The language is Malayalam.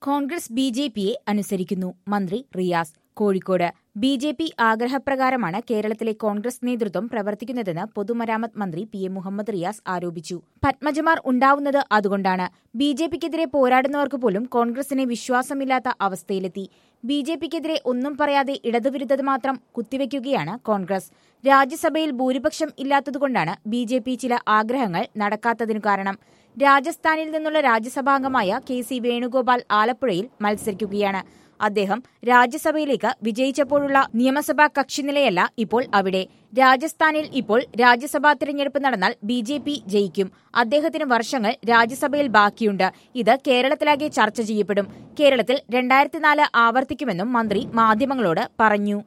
കോൺഗ്രസ് ബി ജെ പിയെ അനുസരിക്കുന്നു മന്ത്രി Riyas Kozhikode B J P ആഗ്രഹപ്രകാരമാണ് കേരളത്തിലെ കോൺഗ്രസ് നേതൃത്വം പ്രവർത്തിക്കുന്നതെന്ന് പൊതുമരാമത്ത് മന്ത്രി പി എ മുഹമ്മദ് റിയാസ് ആരോപിച്ചു പത്മജമാർ ഉണ്ടാവുന്നത് അതുകൊണ്ടാണ് ബി ജെ പിക്കെതിരെ പോരാടുന്നവർക്ക് പോലും കോൺഗ്രസിനെ വിശ്വാസമില്ലാത്ത അവസ്ഥയിലെത്തി ബി ജെ പിക്കെതിരെ ഒന്നും പറയാതെ ഇടതുവിരുദ്ധത മാത്രം കുത്തിവെക്കുകയാണ് കോൺഗ്രസ് രാജ്യസഭയിൽ ഭൂരിപക്ഷം ഇല്ലാത്തതുകൊണ്ടാണ് ബി ജെ പി ചില ആഗ്രഹങ്ങൾ നടക്കാത്തതിനു കാരണം രാജസ്ഥാനിൽ നിന്നുള്ള രാജ്യസഭാംഗമായ കെ സി വേണുഗോപാൽ ആലപ്പുഴയിൽ മത്സരിക്കുകയാണ് അദ്ദേഹം രാജ്യസഭയിലേക്ക് വിജയിച്ചപ്പോഴുള്ള നിയമസഭാ കക്ഷിനിലയല്ല ഇപ്പോൾ അവിടെ രാജസ്ഥാനിൽ ഇപ്പോൾ രാജ്യസഭാ തിരഞ്ഞെടുപ്പ് നടന്നാൽ ബി ജെ പി ജയിക്കും അദ്ദേഹത്തിന് വർഷങ്ങൾ രാജ്യസഭയിൽ ബാക്കിയുണ്ട് ഇത് കേരളത്തിലാകെ ചർച്ച ചെയ്യപ്പെടും കേരളത്തിൽ രണ്ടായിരത്തിനാല് ആവർത്തിക്കുമെന്നും മന്ത്രി മാധ്യമങ്ങളോട് പറഞ്ഞു